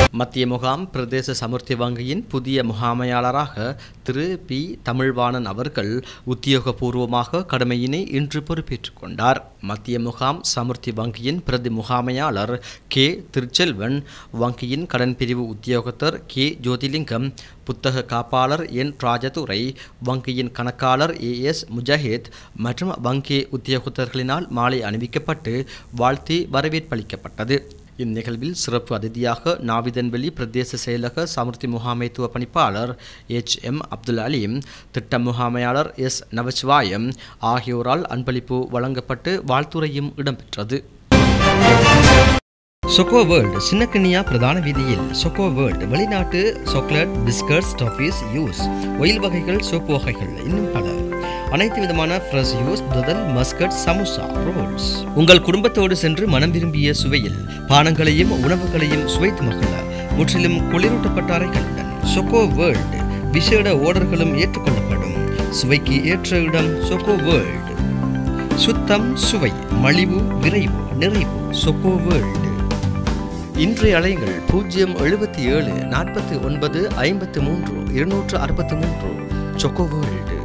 மத்திய முகாம் பிரதேச சமுர்த்தி வங்கியின் புதிய முகாமையாளராக திரு பி தமிழ்வாணன் அவர்கள் உத்தியோகபூர்வமாக கடமையினை இன்று பொறுப்பேற்றுக் கொண்டார் மத்திய முகாம் சமுர்த்தி வங்கியின் பிரதி முகாமையாளர் கே திருச்செல்வன் வங்கியின் கடன் பிரிவு உத்தியோகத்தர் கே ஜோதிலிங்கம் புத்தக காப்பாளர் என் ராஜதுரை வங்கியின் கணக்காளர் ஏ எஸ் முஜாஹித் மற்றும் வங்கி உத்தியோகத்தர்களினால் மாலை அணிவிக்கப்பட்டு வாழ்த்தி வரவேற்பளிக்கப்பட்டது இந்நிகழ்வில் சிறப்பு அதிதியாக நாவிதன்வெளி பிரதேச செயலக சமுர்த்தி முகாமைத்துவ பணிப்பாளர் எச் எம் அப்துல் அலீம் திட்ட முகாமையாளர் எஸ் நவசிவாயம் ஆகியோரால் அன்பளிப்பு வழங்கப்பட்டு வாழ்த்துரையும் இடம்பெற்றது சொக்கோ வேர்ல்டு சின்னக்கினியா பிரதான வீதியில் சொக்கோ வேர்ல்டு வெளிநாட்டு chocolate biscuits toffees juice oil வகைகள் சோப்பு வகைகள் இன்னும் பல அனைத்து விதமான ஃப்ரெஷ் யூஸ் முதல் மஸ்கட் சமுசா ரோல்ஸ் உங்கள் குடும்பத்தோடு சென்று மனம் விரும்பிய சுவையில் பானங்களையும் உணவுகளையும் சுவைத்து மகிழ முற்றிலும் குளிரூட்டப்பட்ட அறைகளுடன் சொக்கோ வேர்ல்டு விசேட ஓர்டர்களும் ஏற்றுக்கொள்ளப்படும் சுவைக்கு ஏற்ற இடம் சொக்கோ வேர்ல்டு சுத்தம் சுவை மலிவு விரைவு நிறைவு சொக்கோ வேர்ல்டு இன்றைய அலையுங்கள் பூஜ்ஜியம் எழுபத்தி ஏழு நாற்பத்தி ஒன்பது ஐம்பத்து மூன்று இருநூற்று அறுபத்தி மூன்று சொக்கோ வேர்ல்டு